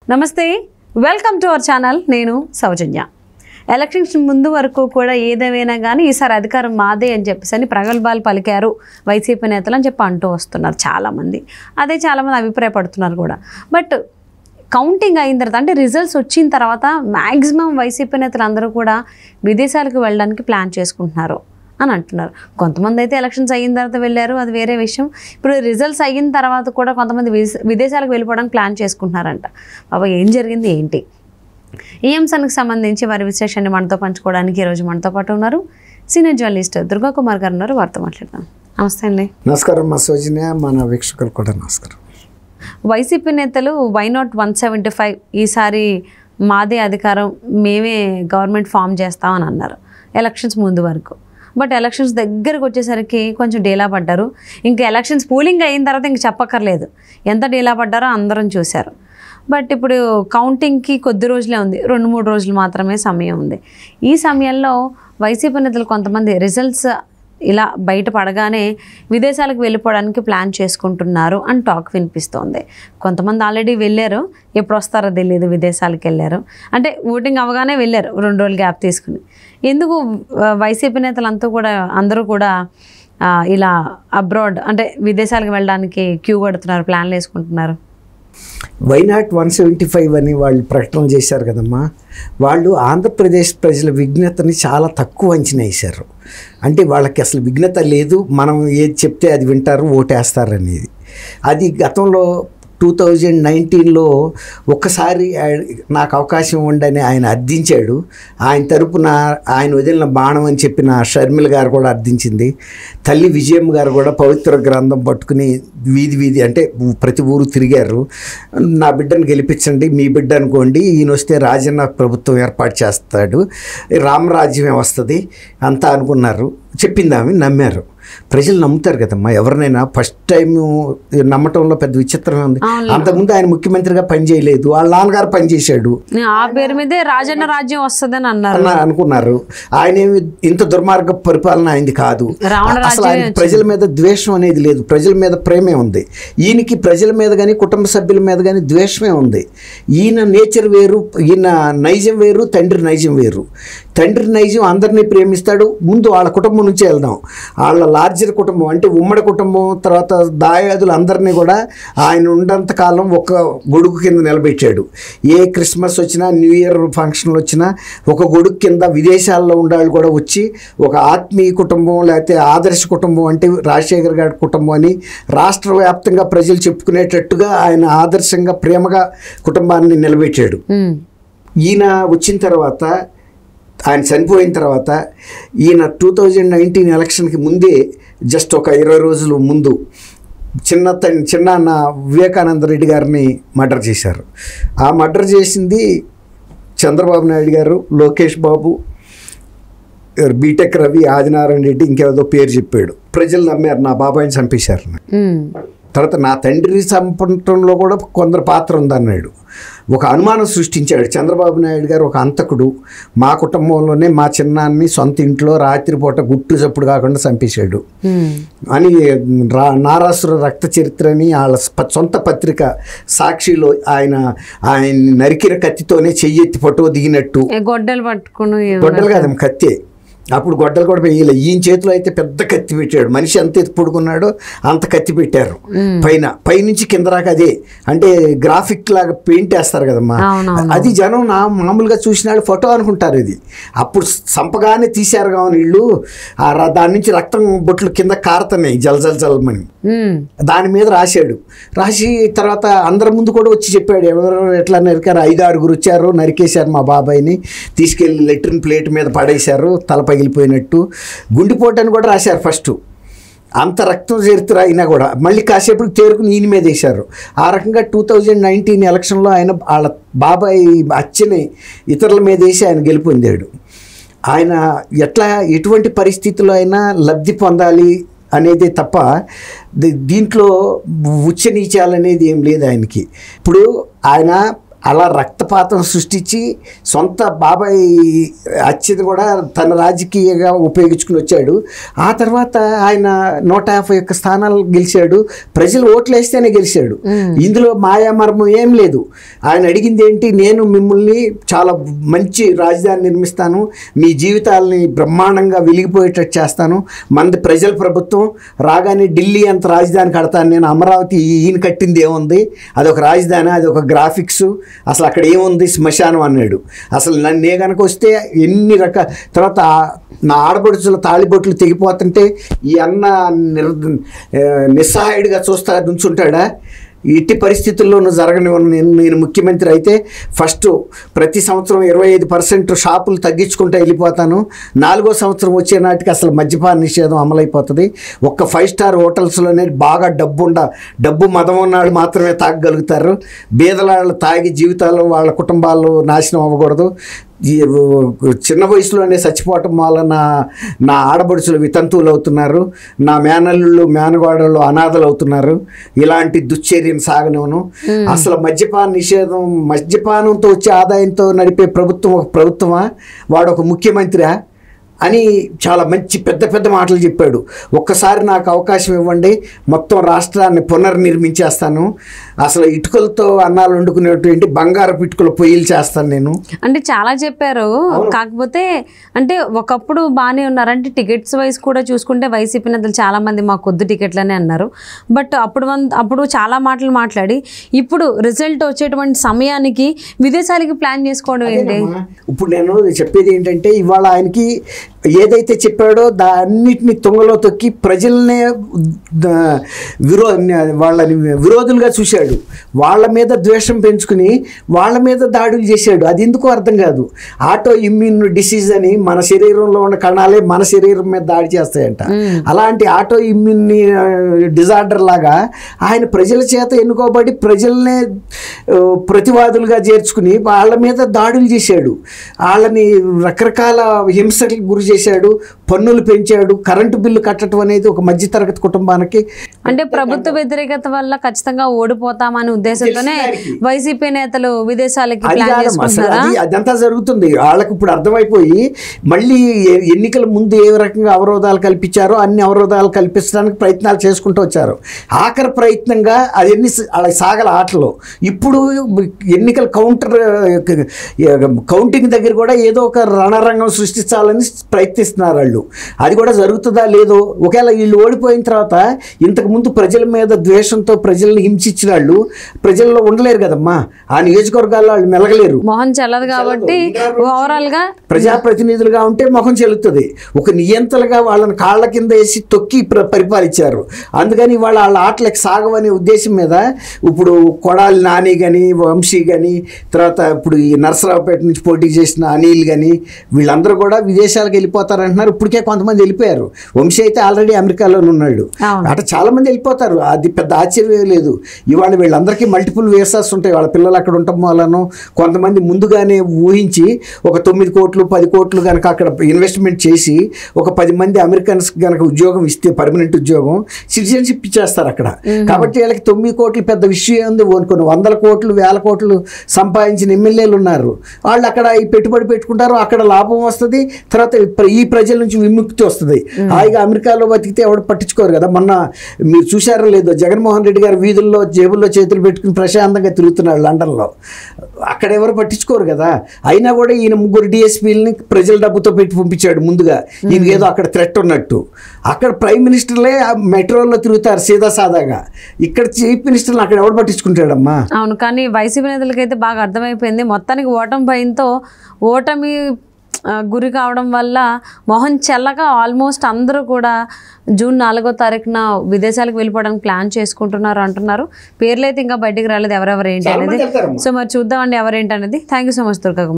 నమస్తే welcome to our channel నేను సౌజన్య elections ముందు వరకు కూడా ఏదేమైనా కానీ ఈసారి అధికారం మాదే అని చెప్పేసి అని ప్రగల్భాలు పలికారు వైసీపీ నేతలు అని చెప్పి అంటూ వస్తున్నారు చాలామంది అదే చాలామంది అభిప్రాయపడుతున్నారు కూడా బట్ కౌంటింగ్ అయిన తర్వాత అంటే రిజల్ట్స్ వచ్చిన తర్వాత మ్యాక్సిమం వైసీపీ నేతలు అందరూ కూడా విదేశాలకు వెళ్ళడానికి ప్లాన్ చేసుకుంటున్నారు అని అంటున్నారు కొంతమంది అయితే ఎలక్షన్స్ అయిన తర్వాత వెళ్ళారు అది వేరే విషయం ఇప్పుడు రిజల్ట్స్ అయిన తర్వాత కూడా కొంతమంది విదేశ- విదేశాలకు వెళ్ళిపోవడానికి ప్లాన్ చేసుకుంటున్నారంట బాబా ఏం జరిగింది ఏంటి ఈ అంశానికి సంబంధించి వారి విశ్లేషణని మనతో పంచుకోవడానికి ఈరోజు మనతో పాటు ఉన్నారు సీనియర్ జర్నలిస్ట్ దుర్గా కుమార్ గారు ఉన్నారు వారితో మాట్లాడదాం నమస్తే అండి నమస్కారం మా సౌజన్య మన వీక్షకులు కూడా నమస్కారం వైసీపీ నేతలు why not one seventy five ఈసారి మాదే అధికారం మేమే గవర్నమెంట్ ఫామ్ చేస్తామని అన్నారు ఎలక్షన్స్ ముందు వరకు బట్ ఎలక్షన్స్ దగ్గరకు వచ్చేసరికి కొంచెం డీలా పడ్డారు ఇంకా ఎలక్షన్స్ పూలింగ్ అయిన తర్వాత ఇంక చెప్పక్కర్లేదు ఎంత డీలా పడ్డారో అందరం చూశారు బట్ ఇప్పుడు కౌంటింగ్కి కొద్ది రోజులే ఉంది రెండు మూడు రోజులు మాత్రమే సమయం ఉంది ఈ సమయంలో వైసీపీ నేతలు కొంతమంది రిజల్ట్స్ ఇలా బయట పడగానే విదేశాలకు వెళ్ళిపోవడానికి ప్లాన్ చేసుకుంటున్నారు అని టాక్ వినిపిస్తోంది కొంతమంది ఆల్రెడీ వెళ్ళారు ఎప్పుడు వస్తారో తెలియదు విదేశాలకు వెళ్ళారు అంటే ఓటింగ్ అవగానే వెళ్ళారు రెండు రోజులు గ్యాప్ తీసుకుని ఎందుకు ఆ, వైసీపీ నేతలంతా కూడా అందరూ కూడా ఆ, ఇలా అబ్రాడ్ అంటే విదేశాలకు వెళ్ళడానికి క్యూ కొడుతున్నారు ప్లాన్లు వేసుకుంటున్నారు వైనాట్ వన్ సెవెంటీ ఫైవ్ అని వాళ్ళు ప్రకటన చేశారు కదమ్మా వాళ్ళు ఆంధ్రప్రదేశ్ ప్రజల విఘ్నతని చాలా తక్కువ అంచనా వేశారు అంటే వాళ్ళకి అసలు విఘ్నత లేదు మనం ఏది చెప్తే అది వింటారు ఓటేస్తారు అనేది అది గతంలో టూ థౌజండ్ నైన్టీన్లో ఒక్కసారి ఆ- నాకు అవకాశం ఉండని ఆయన అర్థించాడు ఆయన తరపున ఆయన వదిలిన బాణం అని చెప్పిన షర్మిల గారు కూడా అర్థించింది తల్లి విజయమ్మ గారు కూడా పవిత్ర గ్రంథం పట్టుకుని వీధి వీధి అంటే ప్రతి ఊరు తిరిగారు నా బిడ్డను గెలిపించండి మీ బిడ్డ అనుకోండి ఈయన వస్తే రాజన్న ప్రభుత్వం ఏర్పాటు చేస్తాడు రామరాజ్యమే వస్తుంది అంతా అనుకున్నారు చెప్పింది ఆమె నమ్మారు ప్రజలు నమ్ముతారు కదమ్మా ఎవరినైనా ఫస్ట్ టైం నమ్మటంలో పెద్ద విచిత్రమే ఉంది అవును. అంతకుముందు ఆయన ముఖ్యమంత్రిగా పనిచేయలేదు వాళ్ళ నాన్నగారు పనిచేశాడు ఆ పేరు మీదే రాజన్న రాజ్యం వస్తుందని అన్నారు అన్న అనుకున్నారు ఆయన ఏమి ఇంత దుర్మార్గ పరిపాలన అయింది కాదు రావణ అసలు ఆయన రాజ్యమే ప్రజల మీద ద్వేషం అనేది లేదు ప్రజల మీద ప్రేమే ఉంది ఈయనకి ప్రజల మీద కానీ కుటుంబ సభ్యుల మీద కానీ ద్వేషమే ఉంది ఈయన నేచర్ వేరు ఈయన నైజం వేరు తండ్రి నైజం వేరు తండ్రి నైజం అందరినీ ప్రేమిస్తాడు ముందు వాళ్ళ కుటుంబం నుంచి వెళ్దాం వాళ్ళ లార్జర్ కుటుంబం అంటే ఉమ్మడి కుటుంబం తర్వాత దాయాదులు అందరినీ కూడా ఆయన ఉన్నంత కాలం ఒక గొడుగు కింద నిలబెట్టాడు ఏ క్రిస్మస్ వచ్చినా న్యూ ఇయర్ ఫంక్షన్లు వచ్చినా ఒక గొడుగు కింద విదేశాల్లో ఉండాళ్ళు కూడా వచ్చి ఒక ఆత్మీయ కుటుంబం లేకపోతే ఆదర్శ కుటుంబం అంటే రాజశేఖర్ గారి కుటుంబం అని రాష్ట్ర వ్యాప్తంగా ప్రజలు చెప్పుకునేటట్టుగా ఆయన ఆదర్శంగా ప్రేమగా కుటుంబాన్ని నిలబెట్టాడు ఉమ్. ఈయన వచ్చిన తర్వాత ఆయన చనిపోయిన తర్వాత ఈయన టూ థౌజండ్ నైన్టీన్ ఎలక్షన్కి ముందే జస్ట్ ఒక ఇరవై రోజులు ముందు చిన్న తన్ చిన్నాన్న వివేకానంద రెడ్డి గారిని మర్డర్ చేశారు ఆ మర్డర్ చేసింది చంద్రబాబు నాయుడు గారు లోకేష్ బాబు బీటెక్ రవి ఆదినారాయణ రెడ్డి ఇంకేదో పేరు చెప్పాడు ప్రజలు నమ్మారు నా బాబాయిని చంపేశారు అని. ఉమ్. తర్వాత నా తండ్రి చంపడంలో కూడా కొందరు పాత్ర ఉందన్నాడు ఒక అనుమానం సృష్టించాడు చంద్రబాబు నాయుడు గారు ఒక అంతకుడు మా కుటుంబంలోనే మా చిన్నాన్ని సొంత ఇంట్లో రాత్రిపూట గుట్టు చప్పుడు కాకుండా చంపేశాడు ఉమ్. అని రా నారాసుర రక్త చరిత్ర అని వాళ్ళ స్ప- సొంత పత్రిక సాక్షిలో ఆయన ఆయన నరికిన కత్తితోనే చెయ్యెత్తి ఫోటో దిగినట్టు ఏ గొడ్డలు పట్టుకుని గొడ్డలు కాదు కత్తే అప్పుడు గొడ్డలు కూడా వేయలే ఈయన చేతిలో అయితే పెద్ద కత్తి పెట్టాడు మనిషి ఎంత ఎత్తు పడుకున్నాడో అంత కత్తి పెట్టారు పైన పైనుంచి కింద రాక అదే అంటే గ్రాఫిక్ లాగా పెయింట్ వేస్తారు కదమ్మా అవునవును. అది జనం నా మామూలుగా చూసినాడు ఫోటో అనుకుంటారు ఇది అప్పుడు సంపగానే తీశారు కావాలి వీళ్ళు ఆ ర- దాని నుంచి రక్తం బొట్లు కింద కారుతున్నాయి జల్ జల్ జల్మని ఉమ్. దాని మీద రాశాడు రాసి తర్వాత అందరి ముందు కూడా వచ్చి చెప్పాడు ఎవరు ఎట్లా నరికారు ఐదు ఆరుగురు వచ్చారు నరికేశారు మా బాబాయ్ని తీసుకెళ్ళి లెట్రిన్ ప్లేట్ మీద పడేశారు తల పగిలిపోయినట్టు గుండెపోటని కూడా రాశారు ఫస్ట్ అంత రక్తం చరిత్ర అయినా కూడా మళ్ళీ కాసేపు తేరుకుని ఈయన మీద వేశారు ఆ రకంగా టూ థౌజండ్ నైన్టీన్ ఎలక్షన్లో ఆయన వాళ్ళ బాబాయ్ అచ్చని ఇతరుల మీద వేసి ఆయన గెలుపొందాడు ఆయన ఎట్లా ఎటువంటి పరిస్థితుల్లో అయినా లబ్ధి పొందాలి అనేది తప్ప దీ- దీంట్లో ఉచ్చ నీచాలనేది ఏం లేదు ఆయనకి ఇప్పుడు ఆయన అలా రక్తపాతం సృష్టించి సొంత బాబాయ్ హత్యను కూడా తన రాజకీయంగా ఉపయోగించుకుని వచ్చాడు ఆ తర్వాత ఆయన నూట యాభై ఒక్క స్థానాలు గెలిచాడు ప్రజలు ఓట్లు వేస్తేనే గెలిచాడు ఇందులో మాయామర్మం ఏం లేదు ఆయన అడిగింది ఏంటి నేను మిమ్మల్ని చాలా మంచి రాజధాని నిర్మిస్తాను మీ జీవితాలని బ్రహ్మాండంగా వెలిగిపోయేటట్టు చేస్తాను మనది ప్రజల ప్రభుత్వం రాగానే ఢిల్లీ అంత రాజధాని కడతాను నేను అమరావతి ఈయన కట్టింది ఏముంది అదొక రాజధాని అది ఒక గ్రాఫిక్స్ అసలు అక్కడ ఏముంది శ్మశానం అన్నాడు అసలు నన్ను ఏ కనుక వస్తే ఎన్ని రకాల తర్వాత ఆ- నా ఆడపడుచుల తాళిబొట్లు తెగిపోతుంటే ఈ అన్న నిర్ ఆ, నిస్సహాయుడిగా చూస్తా నుంచుంటాడా ఇట్టి పరిస్థితుల్లోనూ జరగనివ్వను నేను నేను ముఖ్యమంత్రి అయితే ఫస్ట్ ప్రతి సంవత్సరం ఇరవై ఐదు పర్సెంట్ షాపులు తగ్గించుకుంటూ వెళ్ళిపోతాను నాలుగో సంవత్సరం వచ్చే నాటికి అసలు మద్యపాన నిషేధం అమలైపోతుంది ఒక్క ఫైవ్ స్టార్ హోటల్స్లోనే బాగా డబ్బు ఉండ డబ్బు మదం ఉన్నాళ్ళు మాత్రమే తాగగలుగుతారు బీదలాళ్ళు తాగి జీవితాలు వాళ్ళ కుటుంబాలు నాశనం అవ్వకూడదు ఈ చిన్న వయసులోనే చచ్చిపోవటం వల్ల నా నా ఆడబడుచులు వితంతువులు అవుతున్నారు నా మేనల్లుళ్ళు మేనగోడళ్ళు అనాథలు అవుతున్నారు ఇలాంటి దుశ్చర్యను సాగనివ్వను అసలు మద్యపాన నిషేధం మద్యపానంతో వచ్చే ఆదాయంతో నడిపే ప్రభుత్వం ఒక ప్రభుత్వమా వాడు ఒక ముఖ్యమంత్రియా అని చాలా మంచి పెద్ద పెద్ద మాటలు చెప్పాడు ఒక్కసారి నాకు అవకాశం ఇవ్వండి మొత్తం రాష్ట్రాన్ని పునర్నిర్మించేస్తాను అసలు ఇటుకలతో అన్నాలు వండుకునేటువంటి బంగారపు ఇటుకల పొయ్యిలు చేస్తాను నేను అంటే చాలా చెప్పారు కాకపోతే అంటే ఒకప్పుడు బాగానే ఉన్నారు అంటే టికెట్స్ వైజ్ కూడా చూసుకుంటే వైసీపీ నేతలు చాలా మంది మాకు కొద్ది టికెట్లనే అన్నారు బట్ అప్పుడు వన్- అప్పుడు చాలా మాటలు మాట్లాడి ఇప్పుడు రిజల్ట్ వచ్చేటువంటి సమయానికి విదేశాలకి ప్లాన్ చేసుకోవడం ఏంటి అదేనమ్మా. ఇప్పుడు నేను చెప్పేది ఏంటంటే ఇవాళ ఆయనకి ఏదైతే చెప్పాడో దాన్నిటిని తుంగలో తొక్కి ప్రజల్నే ద- విరో వాళ్ళని విరోధులుగా చూశాడు వాళ్ళ మీద ద్వేషం పెంచుకుని వాళ్ళ మీద దాడులు చేశాడు అది ఎందుకు అర్థం కాదు ఆటో ఇమ్యూన్ డిసీజ్ అని మన శరీరంలో ఉన్న కణాలే మన శరీరం మీద దాడి చేస్తాయంట అలాంటి ఆటో ఇమ్యూన్ డిజార్డర్ లాగా ఆయన ప్రజల చేత ఎన్నుకోబడి ప్రజల్నే ఆ, ప్రతివాదులుగా చేర్చుకుని వాళ్ళ మీద దాడులు చేశాడు వాళ్ళని రకరకాల హింసలకు గురి చేశాడు పన్నులు పెంచాడు కరెంటు బిల్లు కట్టడం అనేది ఒక మధ్యతరగతి కుటుంబానికి అంటే ప్రభుత్వ వ్యతిరేకత వల్ల ఖచ్చితంగా ఓడిపోతామనే ఉద్దేశంతోనే తెలిసిన వైసీపీ నేతలు విదేశాలకి అది ప్లాన్ కాదమ్మా, అసలు చేసుకుంటున్నారా అది అదంతా జరుగుతుంది వాళ్ళకి ఇప్పుడు అర్థమైపోయి మళ్ళీ ఎ- ఎన్నికల ముందు ఏ రకంగా అవరోధాలు కల్పించారో అన్ని అవరోధాలు కల్పించడానికి ప్రయత్నాలు చేసుకుంటూ వచ్చారు ఆఖరి ప్రయత్నంగా అవన్నీ స- అలా సాగల ఆటలో ఇప్పుడు ఎన్నికల కౌంటర్ కౌంటింగ్ దగ్గర కూడా ఏదో ఒక రణరంగం సృష్టించాలని ప్రయత్నిస్తున్నారు వాళ్ళు అది కూడా జరుగుతుందా లేదో ఒకవేళ వీళ్ళు ఓడిపోయిన తర్వాత ఇంతకు ముందు ప్రజల మీద ద్వేషంతో ప్రజల్ని హింసించిన వాళ్ళు ప్రజల్లో ఉండలేరు కదమ్మా ఆ నియోజకవర్గాల్లో వాళ్ళు మెలగలేరు మొహం చెల్లదు కాబట్టి ఓవరాల్ గా ప్రజాప్రతినిధులుగా ఉంటే ముఖం చెల్లుతుంది ఒక నియంతలుగా వాళ్ళని కాళ్ళ కింద వేసి తొక్కి ప్ర- పరిపాలించారు అందుకని వాళ్ళ వాళ్ళ ఆటలకు సాగవనే ఉద్దేశం మీద ఇప్పుడు కొడాలి నాని కానీ వంశీ కానీ తర్వాత ఇప్పుడు ఈ నరసరావుపేట నుంచి పోటీ చేసిన అనిల్ కానీ వీళ్ళందరూ కూడా విదేశాలకు వెళ్ళిపోతారంటున్నారు ఇప్పటికే కొంతమంది వెళ్ళిపోయారు వంశీ అయితే ఆల్రెడీ అమెరికాలోనే ఉన్నాడు అవును. అట చాలా మంది వెళ్ళిపోతారు అది పెద్ద ఆశ్చర్యం లేదు ఇవాళ వీళ్ళందరికీ మల్టిపుల్ వేసాస్ ఉంటాయి వాళ్ళ పిల్లలు అక్కడ ఉండటం వలన కొంతమంది ముందుగానే ఊహించి ఒక తొమ్మిది కోట్లు పది కోట్లు కనుక అక్కడ ఇన్వెస్ట్మెంట్ చేసి ఒక పది మంది అమెరికన్స్ కనుక ఉద్యోగం ఇస్తే పర్మనెంట్ ఉద్యోగం సిటిజన్షిప్ ఇచ్చేస్తారు అక్కడ కాబట్టి వీళ్ళకి తొమ్మిది కోట్లు పెద్ద విషయం ఉంది కొన్ని వందల కోట్లు వేల కోట్లు సంపాదించిన ఎమ్మెల్యేలు ఉన్నారు వాళ్ళు అక్కడ ఈ పెట్టుబడి పెట్టుకుంటారు అక్కడ లాభం వస్తుంది తర్వాత ప్ర- ఈ ప్రజల నుంచి విముక్తి వస్తుంది హాయిగా అమెరికాలో బతికితే ఎవడు పట్టించుకోరు కదా మొన్న మీరు చూశారో లేదో జగన్మోహన్ రెడ్డి గారు వీధుల్లో జేబుల్లో చేతులు పెట్టుకుని ప్రశాంతంగా తిరుగుతున్నాడు లండన్లో అక్కడ ఎవరు పట్టించుకోరు కదా అయినా కూడా ఈయన ముగ్గురు డిఎస్పీలని ప్రజల డబ్బుతో పెట్టి పంపించాడు ముందుగా ఈయన ఏదో అక్కడ థ్రెట్ ఉన్నట్టు అక్కడ ప్రైమ్ మినిస్టర్లే ఆ మెట్రోలో తిరుగుతారు సీదా సాదాగా ఇక్కడ చీఫ్ మినిస్టర్ని అక్కడ ఎవడు పట్టించుకుంటాడమ్మా అవును కానీ వైసీపీ నేతలకైతే బాగా అర్థమైపోయింది మొత్తానికి ఓటమి భయంతో ఓటమి ఆ, గురి కావడం వల్ల మొహం చెల్లగా ఆల్మోస్ట్ అందరూ కూడా జూన్ నాలుగో తారీఖున విదేశాలకు వెళ్ళిపోవడానికి ప్లాన్ చేసుకుంటున్నారు అంటున్నారు పేర్లు అయితే ఇంకా బయటికి రాలేదు ఎవరెవరు ఏంటి చాలా మంది అనేది వెళ్తారమ్మా. సో మరి చూద్దామండి ఎవరేంటి అనేది thank you so much Durga